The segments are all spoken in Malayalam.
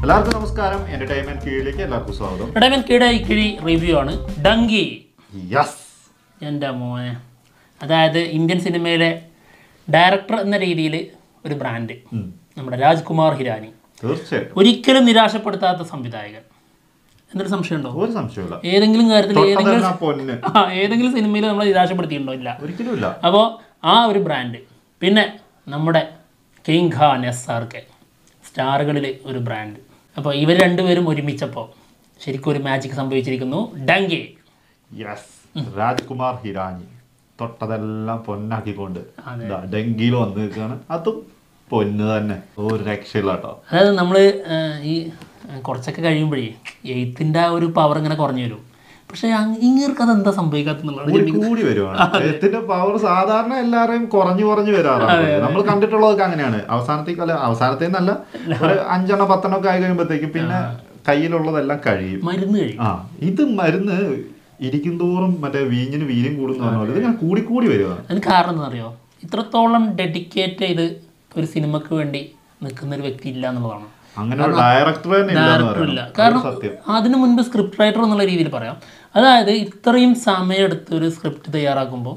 എല്ലാവർക്കും നമസ്കാരം എന്റർടൈൻമെന്റ് കീഴിലേക്ക് എല്ലാവർക്കും സ്വാഗതം ഇടവൻ കീടെ ഇക്കിഴി റിവ്യൂ ആണ് ഡങ്കി യെസ് എൻ്റെ മോനെ അതായത് ഇന്ത്യൻ സിനിമയിലെ ഡയറക്ടർ എന്ന രീതിയിൽ ഒരു ബ്രാൻഡ് നമ്മുടെ രാജ്കുമാർ ഹിരാനി തീർച്ചയായിട്ടും ഒരിക്കലും നിരാശപ്പെടുത്താത്ത സംവിധായകൻ എന്നൊരു സംശയമുണ്ടോ ഒരു സംശയമില്ല ഏതെങ്കിലും കാര്യത്തിൽ ഏതെങ്കിലും തൊട്ടതെല്ലാം പൊന്ന് ആ ഏതെങ്കിലും സിനിമയിൽ നമ്മൾ നിരാശപ്പെടുത്തിയിട്ടുണ്ടോ ഇല്ല ഒരിക്കലും ഇല്ല അപ്പോൾ ആ ഒരു ബ്രാൻഡ് പിന്നെ നമ്മുടെ king Khan S R K സ്റ്റാറുകളിൽ ഒരു ബ്രാൻഡ് അപ്പോൾ ഇവർ രണ്ടുപേരും ഒരുമിച്ചപ്പോൾ ശരിക്കും ഒരു മാജിക് സംഭവിച്ചിരിക്കുന്നു ഡങ്കി യെസ് രാജ്കുമാർ ഹിരാനി തൊട്ടതെല്ലാം പൊന്നാക്കിക്കൊണ്ട് അതെ. ദാ ഡെങ്കിയിൽ വന്ന് നിൽക്കുകയാണ് അതും പൊന്ന് തന്നെ ഒരു രക്ഷയില്ല കേട്ടോ അതായത് നമ്മൾ ഈ ആ, കുറച്ചൊക്കെ കഴിയുമ്പോഴേ എയ്ത്തിൻ്റെ ആ ഒരു പവർ ഇങ്ങനെ കുറഞ്ഞു വരും പക്ഷേ ഇങ്ങേർക്ക് അത് എന്താ സംഭവിക്കാത്തെന്നുള്ളത് കൂടി കൂടി വരുവാണ് എഴുത്തിന്റെ പവർ സാധാരണ എല്ലാവരെയും കുറഞ്ഞു കുറഞ്ഞു വരാറാണ് നമ്മൾ കണ്ടിട്ടുള്ളതൊക്കെ അങ്ങനെയാണ് അവസാനത്തേക്ക് അല്ല അവസാനത്തേന്നല്ല ഒരു അഞ്ചെണ്ണം പത്തെണ്ണം ഒക്കെ ആയി കഴിയുമ്പോഴത്തേക്കും പിന്നെ കയ്യിലുള്ളതെല്ലാം കഴിയും മരുന്ന് കഴിയും ആ ഇത് മരുന്ന് ഇരിക്കും തോറും മറ്റേ വീഞ്ഞിന് വീര്യം കൂടുന്ന പറഞ്ഞ പോലെ ഇതിങ്ങനെ കൂടിക്കൂടി വരുവാണ് അതിന് കാരണം എന്താണെന്നറിയോ ഇത്രത്തോളം ഡെഡിക്കേറ്റ് ചെയ്ത് ഒരു സിനിമക്ക് വേണ്ടി നിൽക്കുന്ന ഒരു വ്യക്തി ഇല്ല എന്നുള്ളതാണ് അങ്ങനെ ഒരു ഡയറക്ടർ തന്നെ ഇല്ലാന്ന് ഡയറക്ടർ ഇല്ല പറയാം കാരണം അത് സത്യം അതിനു മുൻപ് സ്ക്രിപ്റ്റ് റൈറ്റർ എന്നുള്ള രീതിയിൽ പറയാം അതായത് ഇത്രയും സമയമെടുത്ത് ഒരു സ്ക്രിപ്റ്റ് തയ്യാറാക്കുമ്പോൾ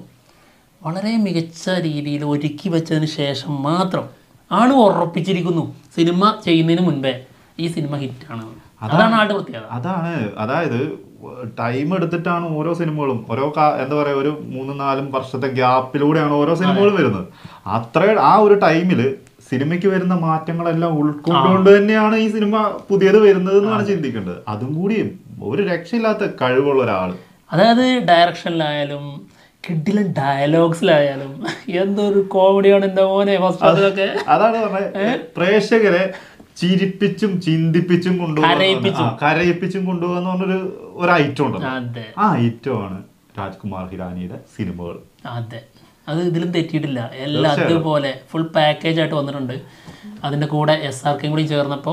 വളരെ മികച്ച രീതിയിൽ ഒരുക്കി വെച്ചതിന് ശേഷം മാത്രം ആണ് ഉറപ്പിച്ചിരിക്കുന്നു സിനിമ ചെയ്യുന്നതിന് മുൻപേ ഈ സിനിമ ഹിറ്റാണ് അതാണ് ആളുടെ പ്രത്യേകത അതാണ് അതായത് ടൈം എടുത്തിട്ടാണ് ഓരോ സിനിമകളും ഓരോ കാ- എന്താ പറയാ ഒരു മൂന്നും നാലും വർഷത്തെ ഗ്യാപ്പിലൂടെയാണ് ഓരോ സിനിമകളും വരുന്നത് അത്ര ആ ഒരു ടൈമിൽ സിനിമയ്ക്ക് വരുന്ന മാറ്റങ്ങളെല്ലാം ഉൾക്കൊണ്ടുകൊണ്ട് തന്നെയാണ് ഈ സിനിമ പുതിയത് വരുന്നത് എന്നാണ് ചിന്തിക്കേണ്ടത് അതും കൂടി ഒരു രക്ഷയില്ലാത്ത കഴിവുള്ള ഒരാൾ അതായത് ഡയറക്ഷനിലായാലും കിഡിലും ഡയലോഗ്സിലായാലും എന്തൊരു കോമഡിയാണ് എൻ്റെ മോനെ ഫസ്റ്റ് അതാണ് പറഞ്ഞത് പ്രേക്ഷകരെ ചിരിപ്പിച്ചും ചിന്തിപ്പിച്ചും കൊണ്ടുപോകുന്ന ആ, കരയിപ്പിച്ചും കൊണ്ടുപോകുന്ന പറഞ്ഞൊരു ഒരു ഐറ്റം ഉണ്ടല്ലോ അതെ ആ ഐറ്റമാണ് രാജ്കുമാർ ഹിരാനിയുടെ സിനിമകൾ അതെ അത് ഇതിലും തെറ്റിയിട്ടില്ല എല്ലാം അതുപോലെ ഫുൾ പാക്കേജ് ആയിട്ട് വന്നിട്ടുണ്ട് അതിൻ്റെ കൂടെ എസ് ആർ കെയും കൂടി ചേർന്നപ്പോൾ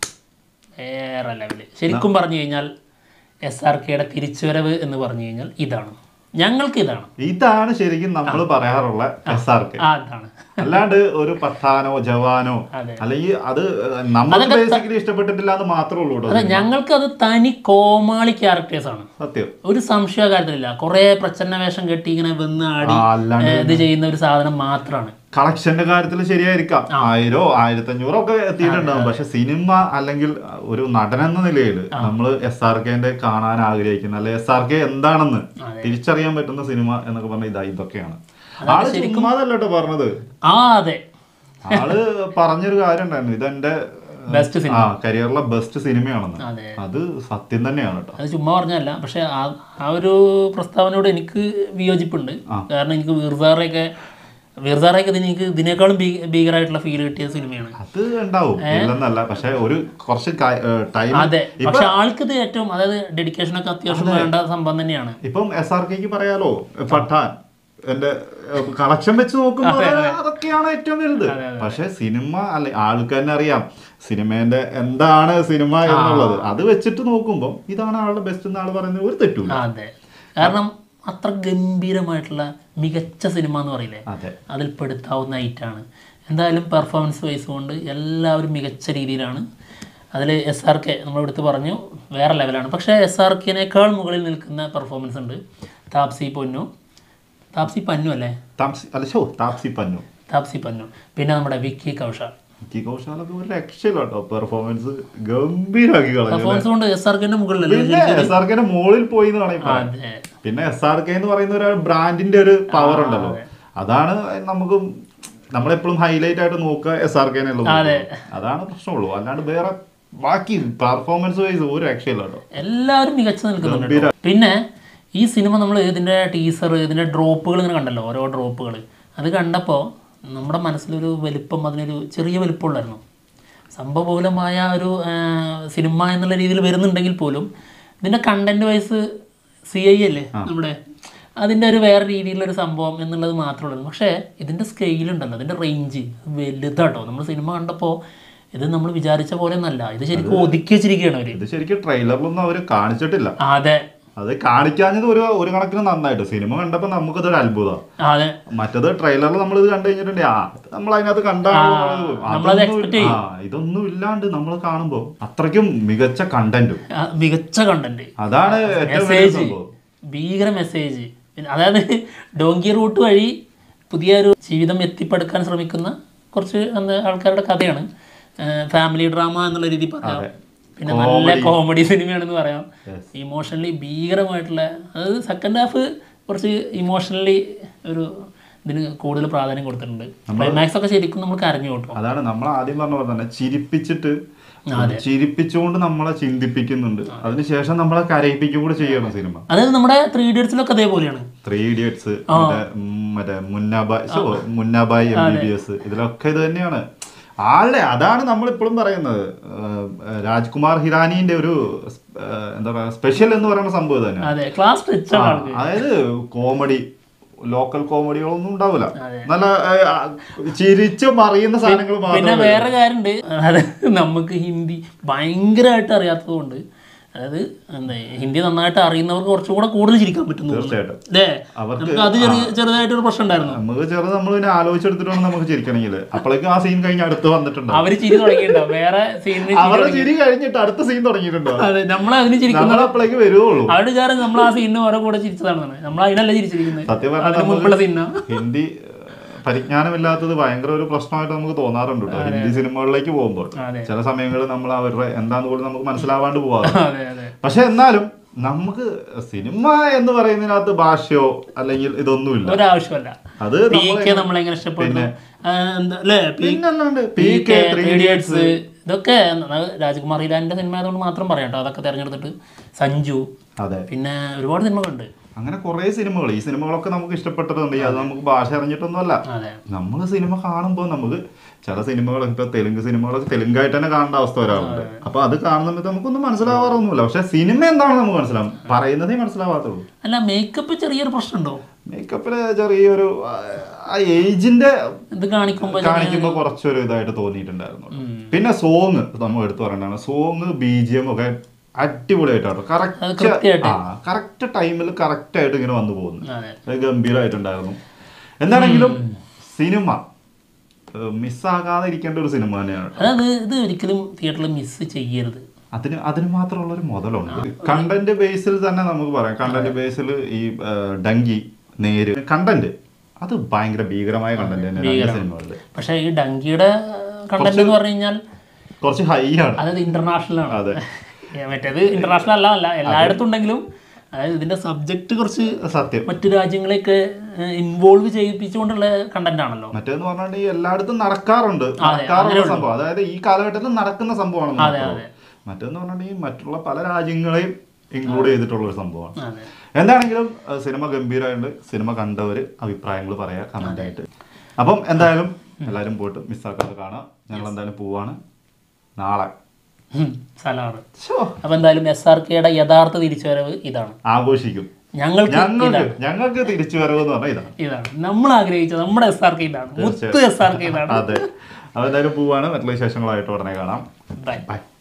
വേറെ ലെവല് ശരിക്കും പറഞ്ഞു കഴിഞ്ഞാൽ എസ് ആർ കെയുടെ തിരിച്ചുവരവ് എന്ന് പറഞ്ഞു കഴിഞ്ഞാൽ ഇതാണ് ഞങ്ങൾക്ക് ഇതാണ് ഇതാണ് ശരിക്കും നമ്മൾ പറയാറുള്ള എസ് ആർ കെ ആ അതാണ് അല്ലാണ്ട് ഒരു പത്താനോ ജവാനോ അതെ. അല്ലെങ്കിൽ അത് നമുക്ക് ബേസിക്കലി ഇഷ്ടപ്പെട്ടിട്ടില്ല എന്ന് മാത്രമേ ഉള്ളൂ കേട്ടോ അതെ ഞങ്ങൾക്ക് അത് തനി കോമാളി ക്യാരക്ടേഴ്സ് ആണ് സത്യം ഒരു സംശയ കാര്യത്തിലില്ല കുറേ പ്രച്ഛന്ന വേഷം കെട്ടി ഇങ്ങനെ വന്ന് ആടി ആ, അല്ലാണ്ട് ഏ, ഇത് ചെയ്യുന്ന ഒരു സാധനം മാത്രമാണ് കളക്ഷന്റെ കാര്യത്തിൽ ശരിയായിരിക്കാം ആയിരോ ആയിരത്തി അഞ്ഞൂറോ ഒക്കെ എത്തിയിട്ടുണ്ടാവും പക്ഷെ സിനിമ അല്ലെങ്കിൽ ഒരു നടൻ എന്ന നിലയിൽ നമ്മൾ എസ് ആർ കെന്റെ കാണാൻ ആഗ്രഹിക്കുന്ന അല്ലെ എസ് ആർ കെ എന്താണെന്ന് തിരിച്ചറിയാൻ പറ്റുന്ന സിനിമ എന്നൊക്കെ പറഞ്ഞ ഇതാ ഇതൊക്കെയാണ് ആള് ചുമ്മാതല്ല കേട്ടോ പറഞ്ഞത് ആ അതെ ആള് പറഞ്ഞൊരു കാര്യം ഉണ്ടായിരുന്നു ഇതെന്റെ ബെസ്റ്റ് സിനിമ ആ കരിയറിലെ ബെസ്റ്റ് സിനിമയാണെന്ന് അതെ അത് സത്യം തന്നെയാണ് കേട്ടോ അത് ചുമ്മാ പറഞ്ഞല്ല പക്ഷെ ആ ആ ഒരു പ്രസ്താവനയോട് എനിക്ക് വിയോജിപ്പുണ്ട് കാരണം എനിക്ക് വീർസാറയൊക്കെ വീർസാറയൊക്കെ ഇതിന് എനിക്ക് ഇതിനേക്കാളും ഭീ ഭീകരമായിട്ടുള്ള ഫീൽ കിട്ടിയ സിനിമയാണ് അത് ഉണ്ടാവും ഇല്ലെന്നല്ല പക്ഷെ ഒരു കുറച്ച് ടൈം അതെ പക്ഷെ ആൾക്ക് ഇത് ഏറ്റവും അതായത് ഡെഡിക്കേഷൻ ഒക്കെ അത്യാവശ്യം വേണ്ട സംഭവം തന്നെയാണ് ഇപ്പം എസ് ആർ കെക്ക് പറയാലോ പഠാൻ എന്റെ കളക്ഷൻ വെച്ച് നോക്കുമ്പോൾ അതൊക്കെയാണ് ഏറ്റവും വലുത് പക്ഷെ സിനിമ അല്ലെ ആൾക്ക് തന്നെ അറിയാം സിനിമേന്റെ എന്താണ് സിനിമ എന്നുള്ളത് അത് വെച്ചിട്ട് നോക്കുമ്പോൾ ഇതാണ് ആളുടെ ബെസ്റ്റ് എന്ന് ആള് പറയുന്നത് ഒരു തെറ്റൂല അതെ കാരണം അത്ര ഗംഭീരമായിട്ടുള്ള മികച്ച സിനിമ എന്ന് പറയില്ലേ അതെ അതിൽ പെടുത്താവുന്ന ഐറ്റാണ് എന്തായാലും പെർഫോമൻസ് വൈസ് കൊണ്ട് എല്ലാവരും മികച്ച രീതിയിലാണ് അതിൽ എസ് ആർ കെ നമ്മളെടുത്ത് പറഞ്ഞു വേറെ ലെവലാണ് പക്ഷേ എസ് ആർ കെനേക്കാൾ മുകളിൽ നിൽക്കുന്ന പെർഫോമൻസ് ഉണ്ട് താപ്സി പൊന്നു താപ്സി പന്നു അല്ലേ താപ്സി അല്ല ഷോ താപ്സി പന്നു താപ്സി പന്നു പിന്നെ നമ്മുടെ വിക്കി കൗഷാൽ വിക്കി കൗശാലൊക്കെ ഒരു രക്ഷയില്ല കേട്ടോ പെർഫോമൻസ് ഗംഭീരമാക്കി കളഞ്ഞു പെർഫോമൻസ് കൊണ്ട് എസ് ആർ കെൻ്റെ മുകളിലല്ലേ പിന്നെ എസ് ആർ കെന്റെ മുകളിൽ പോയി എന്ന് വേണമെങ്കിൽ പറയാം അതെ പിന്നെ എസ് ആർ കെ എന്ന് പറയുന്ന ഒരു ബ്രാൻഡിന്റെ ഒരു പവർ ഉണ്ടല്ലോ അതാണ് നമുക്ക് നമ്മളെപ്പോഴും ഹൈലൈറ്റ് ആയിട്ട് നോക്കുക എസ് ആർ കെനെ അതാണ് പ്രശ്നമുള്ളൂ അല്ലാണ്ട് വേറെ ബാക്കി പെർഫോമൻസ് വൈസ് ഒരു രക്ഷയില്ല കേട്ടോ എല്ലാവരും മികച്ച നിൽക്കുന്നുണ്ട് കേട്ടോ. പിന്നെ ഈ സിനിമ നമ്മൾ ഇതിൻ്റെ ടീസർ ഇതിൻ്റെ ഡ്രോപ്പുകൾ ഇങ്ങനെ കണ്ടല്ലോ ഓരോ ഡ്രോപ്പുകൾ അത് കണ്ടപ്പോൾ നമ്മുടെ മനസ്സിലൊരു വലിപ്പം അതിനൊരു ചെറിയ വലിപ്പമുള്ളായിരുന്നു സംഭവബഹുലമായ ഒരു ആ, സിനിമ എന്നുള്ള രീതിയിൽ വരുന്നുണ്ടെങ്കിൽ പോലും ഇതിൻ്റെ കണ്ടന്റ് വൈസ് സി ഐ അല്ലേ നമ്മുടെ അതിൻ്റെ ഒരു വേറെ രീതിയിലുള്ള ഒരു സംഭവം എന്നുള്ളത് മാത്രമേ ഉള്ളൂ പക്ഷേ ഇതിൻ്റെ സ്കെയിൽ ഉണ്ടല്ലോ അതിൻ്റെ റേഞ്ച് വലുതാട്ടോ നമ്മൾ സിനിമ കണ്ടപ്പോൾ ഇത് നമ്മൾ വിചാരിച്ച പോലെ ഒന്നല്ല ഇത് ശരിക്കും ഒതുക്കി വെച്ചിരിക്കുകയാണ് അവർ ഇത് ശരിക്കും ട്രെയിലറിലൊന്നും അവര് കാണിച്ചിട്ടില്ല അതെ അത് കാണിക്കാഞ്ഞത് ഒരു ഒരു കണക്കിന് നന്നായിട്ട് സിനിമ കണ്ടപ്പോ നമുക്കതൊരു അത്ഭുതം അതെ മറ്റത് ട്രെയിലറിൽ നമ്മൾ ഇത് കണ്ടു കഴിഞ്ഞിട്ടുണ്ടെങ്കിൽ ആ ഇത് നമ്മൾ അതിനകത്ത് കണ്ടാണ് നമ്മളത് expect ചെയ്യും. ആ ഇതൊന്നും ഇല്ലാണ്ട് നമ്മൾ കാണുമ്പോൾ അത്രയ്ക്കും മികച്ച കണ്ടന്റും ആ, മികച്ച കണ്ടന്റ് അതാണ് ഏറ്റവും വലിയ മെസ്സേജ് സംഭവം ഭീകര മെസ്സേജ് പിന്നെ അതായത് ഡോങ്കി റൂട്ട് വഴി പുതിയൊരു ജീവിതം എത്തിപ്പെടുക്കാൻ ശ്രമിക്കുന്ന കുറച്ച് എന്താ ആൾക്കാരുടെ കഥയാണ് ഫാമിലി ഡ്രാമ എന്നുള്ള രീതി പറയാം പിന്നെ നല്ല കോമഡി സിനിമയാണെന്ന് പറയാം ഇമോഷണലി ഭീകരമായിട്ടുള്ള അതായത് സെക്കൻഡ് ഹാഫ് കുറച്ച് ഇമോഷണലി ഒരു ഇതിന് കൂടുതൽ പ്രാധാന്യം കൊടുത്തിട്ടുണ്ട് ക്ലൈമാക്സ് ഒക്കെ ശരിക്കും നമ്മൾ കരഞ്ഞു കൂട്ടും അതാണ് നമ്മൾ ആദ്യം പറഞ്ഞ പോലെ തന്നെ ചിരിപ്പിച്ചിട്ട് ചിരിപ്പിച്ചുകൊണ്ട് നമ്മളെ ചിന്തിപ്പിക്കുന്നുണ്ട് അതിനുശേഷം നമ്മളെ കരയിപ്പിക്കും കൂടെ ചെയ്യണം സിനിമ അതായത് നമ്മുടെ ത്രീ ഇഡിയറ്റ്സിലൊക്കെ അതേപോലെയാണ് ത്രീ ഇഡിയറ്റ്സ് മറ്റേ ഉം, മറ്റേ മുന്നാബായ് ശോ, Munnabhai M B B S ഇതിലൊക്കെ ഇത് തന്നെയാണ് ആളുടെ അതാണ് നമ്മൾ ഇപ്പോഴും പറയുന്നത് ഏഹ്, രാജ്കുമാർ ഹിറാനിന്റെ ഒരു ഏഹ്, എന്താ പറയാ സ്പെഷ്യൽ എന്ന് പറയുന്ന സംഭവം ഇത് തന്നെയാണ് അതെ ക്ലാസ് റിച്ച് ആണ് ആൾക്ക് അതായത് കോമഡി ലോക്കൽ കോമഡികളൊന്നും ഉണ്ടാവില്ല അതെ. നല്ല ഏഹ്, ആ, ചിരിച്ച് മറിയുന്ന സാധനങ്ങൾ പിന്നെ മാത്രം വേറെ കാര്യമുണ്ട് അതായത് നമുക്ക് ഹിന്ദി ഭയങ്കരമായിട്ട് അറിയാത്തത് കൊണ്ട് അതായത് എന്താ ഹിന്ദി നന്നായിട്ട് അറിയുന്നവർക്ക് കുറച്ചും കൂടെ കൂടുതൽ ചിരിക്കാൻ പറ്റുന്നു തീർച്ചയായിട്ടും അല്ലേ അവർക്ക് നമുക്ക് അത് ചെറിയ ചെറുതായിട്ടൊരു പ്രശ്നം ഉണ്ടായിരുന്നു നമുക്ക് ചെറുത് നമ്മൾ പിന്നെ ആലോചിച്ചെടുത്തിട്ട് വേണം നമുക്ക് ചിരിക്കണമെങ്കിൽ അപ്പോഴേക്കും ആ സീൻ കഴിഞ്ഞ് അടുത്ത് വന്നിട്ടുണ്ട് അവര് ചിരി തുടങ്ങിയിട്ടുണ്ടാവും വേറെ സീനിന് അവരുടെ ചിരി കഴിഞ്ഞിട്ട് അടുത്ത സീൻ തുടങ്ങിയിട്ടുണ്ടോ അതെ നമ്മൾ അതിന് ചിരിക്കുന്ന നമ്മൾ അപ്പോഴേക്ക് വരുവുള്ളൂ അവരുടെ വിചാരം നമ്മൾ ആ സീനിന് ഓരോ കൂടെ ചിരിച്ചതാണെന്നാണ് നമ്മൾ അതിനല്ല ചിരിച്ചിരിക്കുന്നത് സത്യം പറഞ്ഞാൽ അതിന് മുമ്പുള്ള സീനാ ഹിന്ദി ഏഹ്, പരിജ്ഞാനമില്ലാത്തത് ഭയങ്കര ഒരു പ്രശ്നമായിട്ട് നമുക്ക് തോന്നാറുണ്ട് കേട്ടോ ഹിന്ദി സിനിമകളിലേക്ക് പോകുമ്പോൾ അതെ. ചില സമയങ്ങളിൽ നമ്മൾ അവരുടെ എന്താന്ന് പോലും നമുക്ക് മനസ്സിലാവാണ്ട് പോവാറ് അതെ അതെ പക്ഷെ എന്നാലും നമുക്ക് സിനിമ എന്ന് പറയുന്നതിനകത്ത് ഭാഷയോ അല്ലെങ്കിൽ ഇതൊന്നുമില്ല ഒരാവശ്യമല്ല അത് പി നമ്മളെ കെ നമ്മളെങ്ങനെ ഇഷ്ടപ്പെടുന്നു ആ, എന്താ അല്ലേ പി പിന്നല്ലാണ്ട് P P K K three three idiots ഇതൊക്കെ അത് രാജ്കുമാർ ഇരാനിന്റെ സിനിമ ആയതുകൊണ്ട് മാത്രം പറയാം കേട്ടോ അതൊക്കെ തിരഞ്ഞെടുത്തിട്ട് സഞ്ജു അതെ പിന്നെ ഒരുപാട് സിനിമകളുണ്ട് അങ്ങനെ കുറേ സിനിമകൾ ഈ സിനിമകളൊക്കെ നമുക്ക് ഇഷ്ടപ്പെട്ടതുണ്ട് അത് നമുക്ക് ഭാഷ അറിഞ്ഞിട്ടൊന്നുമല്ല അതെ നമ്മൾ സിനിമ കാണുമ്പോൾ നമുക്ക് ചില സിനിമകൾ ഇപ്പൊ തെലുങ്ക് സിനിമകളൊക്കെ തെലുങ്കായിട്ട് തന്നെ കാണേണ്ട അവസ്ഥ വരാറുണ്ട് അപ്പൊ അത് കാണുന്ന സമയത്ത് നമുക്കൊന്നും മനസ്സിലാവാറൊന്നുമില്ല പക്ഷെ സിനിമ എന്താണെന്ന് നമുക്ക് മനസ്സിലാവും പറയുന്നതേ മനസ്സിലാവാത്തുള്ളൂ അല്ല മേക്കപ്പ് ചെറിയൊരു പ്രശ്നമുണ്ടോ മേക്കപ്പില് ചെറിയൊരു ആ, ആ ഏജിന്റെ ഇത് കാണിക്കുമ്പോൾ കാണിക്കുമ്പോൾ കുറച്ചൊരു ഇതായിട്ട് തോന്നിയിട്ടുണ്ടായിരുന്നു പിന്നെ സോങ് നമ്മൾ എടുത്തു പറയണ്ടാണ് സോങ് ബി ജി എം ഒക്കെ അടിപൊളിയായിട്ടാണ് അത് കറക്റ്റ് കൃത്യമായിട്ട്. ആ കറക്റ്റ് ടൈമിൽ കറക്റ്റ് ആയിട്ട് ഇങ്ങനെ വന്നു പോകുന്നു അതെ അത് ഗംഭീരമായിട്ടുണ്ടായിരുന്നു എന്താണെങ്കിലും സിനിമ ഏഹ്, മിസ്സാകാതെ ഇരിക്കേണ്ട ഒരു സിനിമ തന്നെയാണ് അതായത് ഇത് ഒരിക്കലും തിയേറ്ററിൽ മിസ് ചെയ്യരുത് അതിന് അതിന് മാത്രമുള്ള ഒരു മുതലുണ്ട് കണ്ടന്റ് ബേസിൽ തന്നെ നമുക്ക് പറയാം കണ്ടന്റ് ബേസിൽ ഈ ഏഹ്, ഡങ്കി നേര് കണ്ടന്റ് അത് ഭയങ്കര ഭീകരമായ കണ്ടന്റ് തന്നെയാണ് രണ്ട് സിനിമകളിൽ പക്ഷേ ഈ ഡങ്കിയുടെ കണ്ടന്റ് എന്ന് പറഞ്ഞു കഴിഞ്ഞാൽ കുറച്ച് ഹൈ ആണ് അതായത് ഇന്റർനാഷണൽ ആണ് അതെ ഏ, മറ്റേത് ഇന്റർനാഷണൽ അല്ല അല്ല എല്ലായിടത്തും ഉണ്ടെങ്കിലും അതായത് ഇതിന്റെ സബ്ജക്റ്റ് കുറച്ച് സത്യം മറ്റു രാജ്യങ്ങളെയൊക്കെ ഇൻവോൾവ് ചെയ്യിപ്പിച്ചുകൊണ്ടുള്ള കണ്ടന്റ് ആണല്ലോ മറ്റേന്ന് പറഞ്ഞാൽ ഈ എല്ലായിടത്തും നടക്കാറുണ്ട് നടക്കാറുള്ള സംഭവം അതായത് ഈ കാലഘട്ടത്തിൽ നടക്കുന്ന സംഭവമാണ് അതെ. മറ്റേന്ന് പറഞ്ഞാൽ ഈ മറ്റുള്ള പല രാജ്യങ്ങളെയും ഇൻക്ലൂഡ് ചെയ്തിട്ടുള്ള ഒരു സംഭവമാണ് അതെ എന്താണെങ്കിലും അഹ് സിനിമ ഗംഭീരമായിട്ട് സിനിമ കണ്ടവര് അഭിപ്രായങ്ങൾ പറയാ കമന്റ് ആയിട്ട് അപ്പം എന്തായാലും എല്ലാവരും പോയിട്ട് മിസ്സാക്കാതെ കാണാം ഞങ്ങൾ എന്തായാലും പോവാണ് നാളെ ഉം, സലാറ് ശോ, അപ്പൊ എന്തായാലും എസ് ആർ കെയുടെ യഥാർത്ഥ തിരിച്ചുവരവ് ഇതാണ് ആഘോഷിക്കും ഞങ്ങൾക്ക് ഞങ്ങൾക്ക് ഞങ്ങൾക്ക് തിരിച്ചു വരവ് എന്ന് പറഞ്ഞാൽ ഇതാണ് ഇതാണ് നമ്മൾ ആഗ്രഹിച്ചത് നമ്മുടെ എസ് ആർ കെ ഇതാണ് മുത്ത് എസ് ആർ കെ ഇതാണ് അതെ അപ്പൊ എന്തായാലും പോവാണ് മറ്റുള്ള വിശേഷങ്ങളായിട്ട് ഉടനെ കാണാം ബൈ ബൈ